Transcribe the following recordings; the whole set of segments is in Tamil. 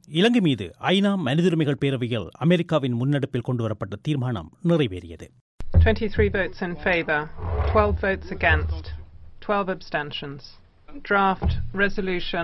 இலங்கை மீது ஐநா மனிதுரிமைகள் பேரவையில் அமெரிக்காவின் முன்னெடுப்பில் கொண்டுவரப்பட்ட தீர்மானம் நிறைவேறியது 23 votes in favour, 12 votes against, 12 abstentions. Draft resolution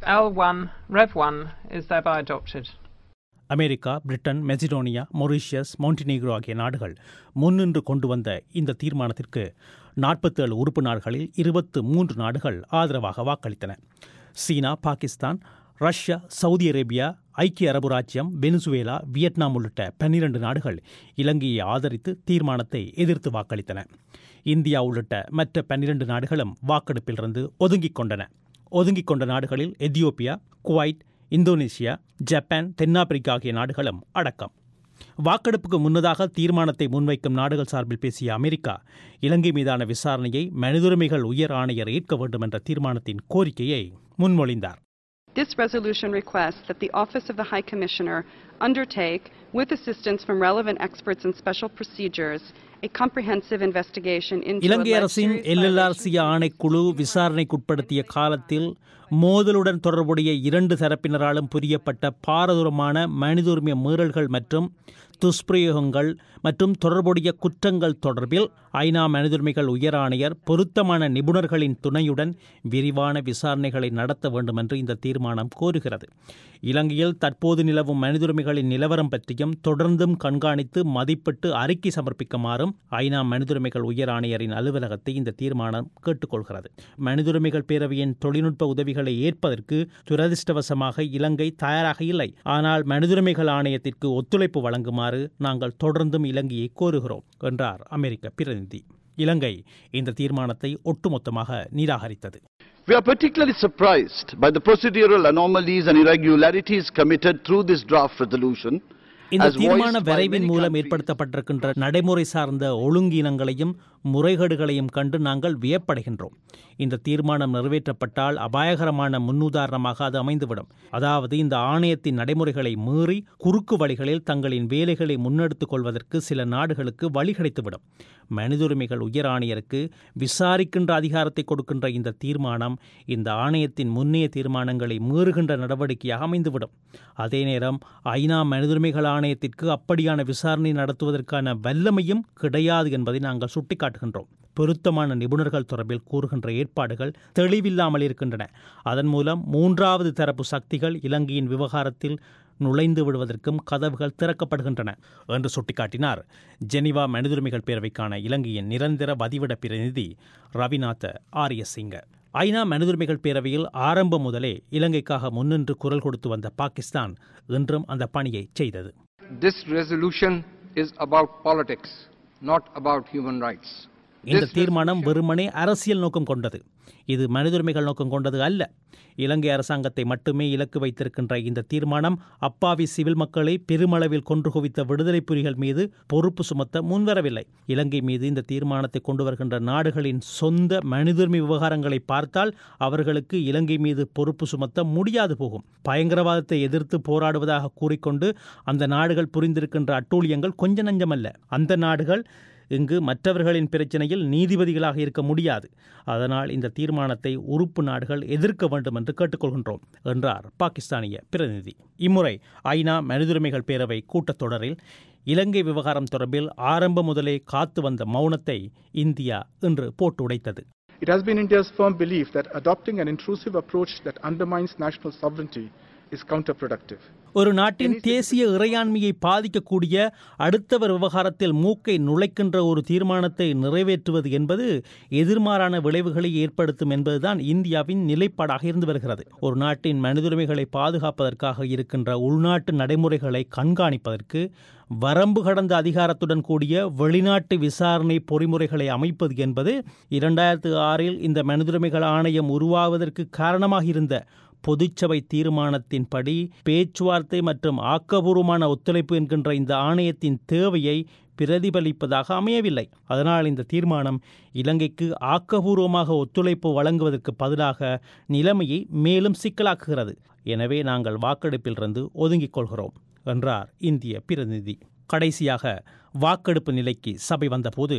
L1 Rev 1 is thereby adopted. America Britain Macedonia Mauritius Montenegro ஆகிய நாடுகள் முன்னின்று கொண்டு வந்த இந்த தீர்மானத்திற்கு நாற்பத்தேழு உறுப்பு நாடுகளில் இருபத்து மூன்று நாடுகள் ஆதரவாக வாக்களித்தன சீனா பாகிஸ்தான் ரஷ்யா சவுதி அரேபியா ஐக்கிய அரபு ராச்சியம் வெனிசுவேலா வியட்நாம் உள்ளிட்ட பன்னிரண்டு நாடுகள் இலங்கையை ஆதரித்து தீர்மானத்தை எதிர்த்து வாக்களித்தன இந்தியா உள்ளிட்ட மற்ற பன்னிரண்டு நாடுகளும் வாக்கெடுப்பிலிருந்து ஒதுங்கிக் கொண்டன ஒதுங்கிக் கொண்ட நாடுகளில் எத்தியோப்பியா குவைட் இந்தோனேசியா ஜப்பான் தென்னாப்பிரிக்கா ஆகிய நாடுகளும் அடக்கம் வாக்கெடுப்புக்கு முன்னதாக தீர்மானத்தை முன்வைக்கும் நாடுகள் சார்பில் பேசிய அமெரிக்கா இலங்கை மீதான விசாரணையை மனிதுரிமைகள் உயர் ஆணையர் ஏற்க வேண்டும் என்ற தீர்மானத்தின் கோரிக்கையை முன்மொழிந்தார் This resolution requests that the Office of the High Commissioner undertake, with assistance from relevant experts and special procedures, a comprehensive investigation into Ilangai alleged அரசின் serious எல்எல்ஆர்சி violations ஆணைக்குழு விசாரணைக்குட்படுத்திய காலத்தில் மோதலுடன் தொடர்புடைய இரண்டு தரப்பினராலும் புரியப்பட்ட பாரதூரமான மனித உரிமை மீறல்கள் மற்றும் துஷ்பிரயோகங்கள் மற்றும் தொடர்புடைய குற்றங்கள் தொடர்பில் ஐநா மனிதுரிமைகள் உயர் ஆணையர் பொருத்தமான நிபுணர்களின் துணையுடன் விரிவான விசாரணைகளை நடத்த வேண்டும் என்று இந்த தீர்மானம் கோருகிறது இலங்கையில் தற்போது நிலவும் மனிதுரிமைகளின் நிலவரம் பற்றியும் தொடர்ந்தும் கண்காணித்து மதிப்பிட்டு அறிக்கை சமர்ப்பிக்குமாறும் ஐநா மனிதுரிமைகள் உயர் ஆணையரின் அலுவலகத்தை இந்த தீர்மானம் கேட்டுக்கொள்கிறது மனிதுரிமைகள் பேரவையின் தொழில்நுட்ப உதவிகளை ஏற்பதற்கு துரதிர்ஷ்டவசமாக இலங்கை தயாராக இல்லை ஆனால் மனிதுரிமைகள் ஆணையத்திற்கு ஒத்துழைப்பு வழங்குமாறு நாங்கள் தொடர்ந்தும் இலங்கையை கோருகிறோம் என்றார் அமெரிக்க பிரதிநிதி இலங்கை இந்த தீர்மானத்தை ஒட்டுமொத்தமாக நிராகரித்தது We are particularly surprised by the procedural anomalies and irregularities committed through this draft resolution. இந்த as தீர்மான voiced by வரைவின் many மூலம் countries. ஏற்படுத்தப்பட்டிருக்கின்ற நடைமுறை சார்ந்த ஒழுங்கீனங்களையும் முறைகேடுகளையும் கண்டு நாங்கள் வியப்படைகின்றோம் இந்த தீர்மானம் நிறைவேற்றப்பட்டால் அபாயகரமான முன்னுதாரணமாக அது அமைந்துவிடும் அதாவது இந்த ஆணையத்தின் நடைமுறைகளை மீறி குறுக்கு வழிகளில் தங்களின் வேலைகளை முன்னெடுத்துக் கொள்வதற்கு சில நாடுகளுக்கு வழி கிடைத்துவிடும் மனித உரிமைகள் உயர் ஆணையருக்கு விசாரிக்கின்ற அதிகாரத்தை கொடுக்கின்ற இந்த தீர்மானம் இந்த ஆணையத்தின் முன்னைய தீர்மானங்களை மீறுகின்ற நடவடிக்கையாக அமைந்துவிடும் அதே நேரம் ஐநா மனித உரிமைகள் ஆணையத்திற்கு அப்படியான விசாரணை நடத்துவதற்கான வல்லமையும் கிடையாது என்பதை நாங்கள் சுட்டிக்காட்டுகின்றோம் பொருத்தமான நிபுணர்கள் தொடர்பில் கூறுகின்ற ஏற்பாடுகள் தெளிவில்லாமல் இருக்கின்றன அதன் மூலம் மூன்றாவது தரப்பு சக்திகள் இலங்கையின் விவகாரத்தில் நுழைந்து விடுவதற்கும் கதவுகள் திறக்கப்படுகின்றன என்று சுட்டிக்காட்டினார் ஜெனிவா மனிதுரிமைகள் பேரவைக்கான இலங்கையின் நிரந்தர வதிவிட பிரதிநிதி ரவிநாத ஆரியசிங்க ஐநா மனிதுரிமைகள் பேரவையில் ஆரம்பம் முதலே இலங்கைக்காக முன்னின்று குரல் கொடுத்து வந்த பாகிஸ்தான் இன்றும் அந்த பணியை செய்தது This resolution is about politics, not about human rights. இந்த This தீர்மானம் வெறுமனே அரசியல் நோக்கம் கொண்டது இது மனிதுரிமைகள் நோக்கம் கொண்டது அல்ல இலங்கை அரசாங்கத்தை மட்டுமே இலக்கு வைத்திருக்கின்ற இந்த தீர்மானம் அப்பாவி சிவில் மக்களை பெருமளவில் கொன்று குவித்த விடுதலை புலிகள் மீது பொறுப்பு சுமத்த முன்வரவில்லை இலங்கை மீது இந்த தீர்மானத்தை கொண்டு வருகின்ற நாடுகளின் சொந்த மனிதுரிமை விவகாரங்களை பார்த்தால் அவர்களுக்கு இலங்கை மீது பொறுப்பு சுமத்த முடியாது போகும் பயங்கரவாதத்தை எதிர்த்து போராடுவதாக கூறிக்கொண்டு அந்த நாடுகள் புரிந்திருக்கின்ற அட்டூழியங்கள் கொஞ்ச நஞ்சமல்ல அந்த நாடுகள் இங்கு மற்றவர்களின் பிரச்சனையில் நீதிபதிகளாக இருக்க முடியாது அதனால் இந்த தீர்மானத்தை உறுப்பு நாடுகள் எதிர்க்க வேண்டும் என்று கேட்டுக்கொள்கின்றோம் என்றார் பாகிஸ்தானிய பிரதிநிதி இம்முறை ஐநா மனிதுரிமைகள் பேரவை கூட்டத்தொடரில் இலங்கை விவகாரம் தொடர்பில் ஆரம்ப முதலே காத்து வந்த மௌனத்தை இந்தியா இன்று போட்டு உடைத்தது It has been India's firm belief that adopting an intrusive approach that undermines national sovereignty is counterproductive. ஒரு நாட்டின் தேசிய இறையாண்மையை பாதிக்கக்கூடிய அடுத்தவர் விவகாரத்தில் மூக்கை நுழைக்கின்ற ஒரு தீர்மானத்தை நிறைவேற்றுவது என்பது எதிர்மாறான விளைவுகளை ஏற்படுத்தும் என்பதுதான் இந்தியாவின் நிலைப்பாடாக இருந்து வருகிறது ஒரு நாட்டின் மனிதுரிமைகளை பாதுகாப்பதற்காக இருக்கின்ற உள்நாட்டு நடைமுறைகளை கண்காணிப்பதற்கு வரம்பு கடந்த அதிகாரத்துடன் கூடிய வெளிநாட்டு விசாரணை பொறிமுறைகளை அமைப்பது என்பது இரண்டாயிரத்து ஆறில் இந்த மனிதுரிமைகள் ஆணையம் உருவாவதற்கு காரணமாக இருந்த பொதுச்சபை தீர்மானத்தின்படி பேச்சுவார்த்தை மற்றும் ஆக்கபூர்வமான ஒத்துழைப்பு என்கின்ற இந்த ஆணையத்தின் தேவையை பிரதிபலிப்பதாக அமையவில்லை அதனால் இந்த தீர்மானம் இலங்கைக்கு ஆக்கபூர்வமாக ஒத்துழைப்பு வழங்குவதற்கு பதிலாக நிலைமையை மேலும் சிக்கலாக்குகிறது எனவே நாங்கள் வாக்கெடுப்பிலிருந்து ஒதுங்கிக் கொள்கிறோம் என்றார் இந்திய பிரதிநிதி கடைசியாக வாக்கெடுப்பு நிலைக்கு சபை வந்தபோது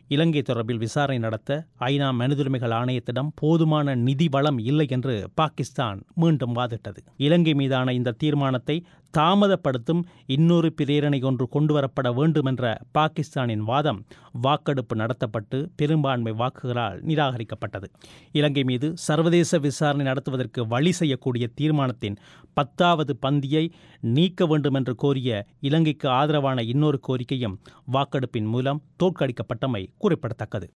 இலங்கை தொடர்பில் விசாரணை நடத்த ஐநா மனிதுரிமைகள் ஆணையத்திடம் போதுமான நிதி வளம் இல்லை என்று பாகிஸ்தான் மீண்டும் வாதிட்டது இலங்கை மீதான இந்த தீர்மானத்தை தாமதப்படுத்தும் இன்னொரு பிரேரணை ஒன்று கொண்டுவரப்பட வேண்டும் என்ற பாகிஸ்தானின் வாதம் வாக்கெடுப்பு நடத்தப்பட்டு பெரும்பான்மை வாக்குகளால் நிராகரிக்கப்பட்டது இலங்கை மீது சர்வதேச விசாரணை நடத்துவதற்கு வழி செய்யக்கூடிய தீர்மானத்தின் பத்தாவது பந்தியை நீக்க வேண்டும் என்று கோரிய இலங்கைக்கு ஆதரவான இன்னொரு கோரிக்கையும் வாக்கெடுப்பின் மூலம் தோற்கடிக்கப்பட்டமை குறிப்பிடத்தக்கது